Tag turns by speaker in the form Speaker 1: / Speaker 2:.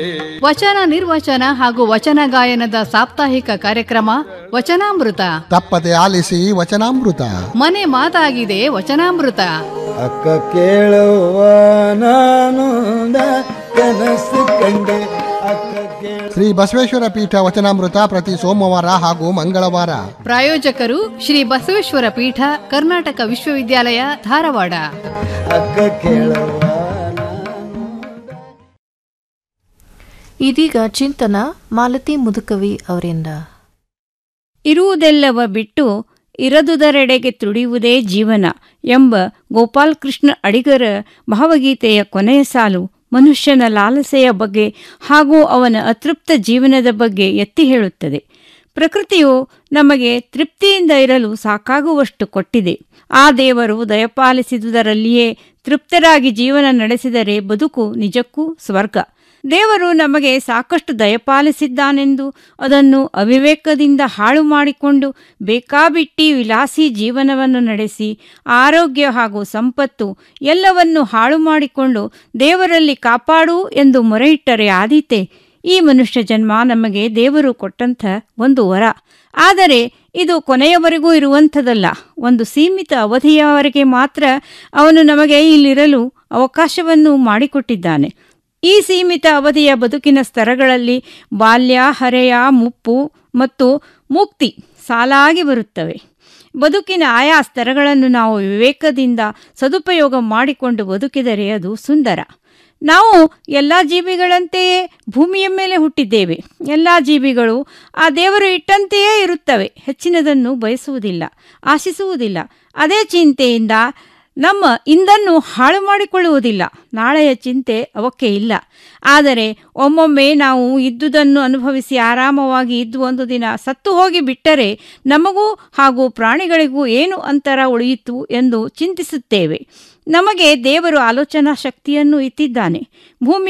Speaker 1: ವಚನ ನಿರ್ವಚನ ಹಾಗೂ ವಚನ ಗಾಯನದ ಸಾಪ್ತಾಹಿಕ ಕಾರ್ಯಕ್ರಮ ವಚನಾಮೃತ
Speaker 2: ತಪ್ಪದೆ ಆಲಿಸಿ ವಚನಾಮೃತ
Speaker 1: ಮನೆ ಮಾತಾಗಿದೆ ವಚನಾಮೃತ
Speaker 3: ಅಕ್ಕ ಕೇಳುವ ನಾನು ಕನಸು ಕಂಡೆ ಅಕ್ಕ ಕೇಳ
Speaker 2: ಶ್ರೀ ಬಸವೇಶ್ವರ ಪೀಠ ವಚನಾಮೃತ ಪ್ರತಿ ಸೋಮವಾರ ಹಾಗೂ ಮಂಗಳವಾರ
Speaker 1: ಪ್ರಾಯೋಜಕರು ಶ್ರೀ ಬಸವೇಶ್ವರ ಪೀಠ ಕರ್ನಾಟಕ ವಿಶ್ವವಿದ್ಯಾಲಯ ಧಾರವಾಡ
Speaker 3: ಅಕ್ಕ ಕೇಳುವ
Speaker 4: ಇದೀಗ ಚಿಂತನ ಮಾಲತಿ ಮುದುಕವಿ ಅವರಿಂದ
Speaker 5: ಇರುವುದೆಲ್ಲವ ಬಿಟ್ಟು ಇರದುದರೆಡೆಗೆ ತುಡಿಯುವುದೇ ಜೀವನ ಎಂಬ ಗೋಪಾಲಕೃಷ್ಣ ಅಡಿಗರ ಭಾವಗೀತೆಯ ಕೊನೆಯ ಸಾಲು ಮನುಷ್ಯನ ಲಾಲಸೆಯ ಬಗ್ಗೆ ಹಾಗೂ ಅವನ ಅತೃಪ್ತ ಜೀವನದ ಬಗ್ಗೆ ಎತ್ತಿ ಹೇಳುತ್ತದೆ ಪ್ರಕೃತಿಯು ನಮಗೆ ತೃಪ್ತಿಯಿಂದ ಇರಲು ಸಾಕಾಗುವಷ್ಟು ಕೊಟ್ಟಿದೆ ಆ ದೇವರು ದಯಪಾಲಿಸಿದುದರಲ್ಲಿಯೇ ತೃಪ್ತರಾಗಿ ಜೀವನ ನಡೆಸಿದರೆ ಬದುಕು ನಿಜಕ್ಕೂ ಸ್ವರ್ಗ ದೇವರು ನಮಗೆ ಸಾಕಷ್ಟು ದಯಪಾಲಿಸಿದ್ದಾನೆಂದು ಅದನ್ನು ಅವಿವೇಕದಿಂದ ಹಾಳು ಮಾಡಿಕೊಂಡು ಬೇಕಾಬಿಟ್ಟಿ ವಿಲಾಸಿ ಜೀವನವನ್ನು ನಡೆಸಿ ಆರೋಗ್ಯ ಹಾಗೂ ಸಂಪತ್ತು ಎಲ್ಲವನ್ನು ಹಾಳು ಮಾಡಿಕೊಂಡು ದೇವರಲ್ಲಿ ಕಾಪಾಡು ಎಂದು ಮೊರೆಯಿಟ್ಟರೆ ಆದೀತೆ ಈ ಮನುಷ್ಯ ಜನ್ಮ ನಮಗೆ ದೇವರು ಕೊಟ್ಟಂಥ ಒಂದು ವರ ಆದರೆ ಇದು ಕೊನೆಯವರೆಗೂ ಇರುವಂಥದ್ದಲ್ಲ ಒಂದು ಸೀಮಿತ ಅವಧಿಯವರೆಗೆ ಮಾತ್ರ ಅವನು ನಮಗೆ ಇಲ್ಲಿರಲು ಅವಕಾಶವನ್ನು ಮಾಡಿಕೊಟ್ಟಿದ್ದಾನೆ ಈ ಸೀಮಿತ ಅವಧಿಯ ಬದುಕಿನ ಸ್ತರಗಳಲ್ಲಿ ಬಾಲ್ಯ ಹರೆಯ ಮುಪ್ಪು ಮತ್ತು ಮುಕ್ತಿ ಸಾಲಾಗಿ ಬರುತ್ತವೆ ಬದುಕಿನ ಆಯಾ ಸ್ತರಗಳನ್ನು ನಾವು ವಿವೇಕದಿಂದ ಸದುಪಯೋಗ ಮಾಡಿಕೊಂಡು ಬದುಕಿದರೆ ಅದು ಸುಂದರ ನಾವು ಎಲ್ಲ ಜೀವಿಗಳಂತೆಯೇ ಭೂಮಿಯ ಮೇಲೆ ಹುಟ್ಟಿದ್ದೇವೆ ಎಲ್ಲ ಜೀವಿಗಳು ಆ ದೇವರು ಇಟ್ಟಂತೆಯೇ ಇರುತ್ತವೆ ಹೆಚ್ಚಿನದನ್ನು ಬಯಸುವುದಿಲ್ಲ ಆಶಿಸುವುದಿಲ್ಲ ಅದೇ ಚಿಂತೆಯಿಂದ ನಮ್ಮ ಇಂದನ್ನು ಹಾಳು ಮಾಡಿಕೊಳ್ಳುವುದಿಲ್ಲ ನಾಳೆಯ ಚಿಂತೆ ಅವಕ್ಕೆ ಇಲ್ಲ ಆದರೆ ಒಮ್ಮೊಮ್ಮೆ ನಾವು ಇದ್ದುದನ್ನು ಅನುಭವಿಸಿ ಆರಾಮವಾಗಿ ಇದ್ದು ಒಂದು ದಿನ ಸತ್ತು ಹೋಗಿ ಬಿಟ್ಟರೆ ನಮಗೂ ಹಾಗೂ ಪ್ರಾಣಿಗಳಿಗೂ ಏನು ಅಂತರ ಉಳಿಯಿತು ಎಂದು ಚಿಂತಿಸುತ್ತೇವೆ ನಮಗೆ ದೇವರು ಆಲೋಚನಾ ಶಕ್ತಿಯನ್ನು ಇಟ್ಟಿದ್ದಾನೆ ಭೂಮಿ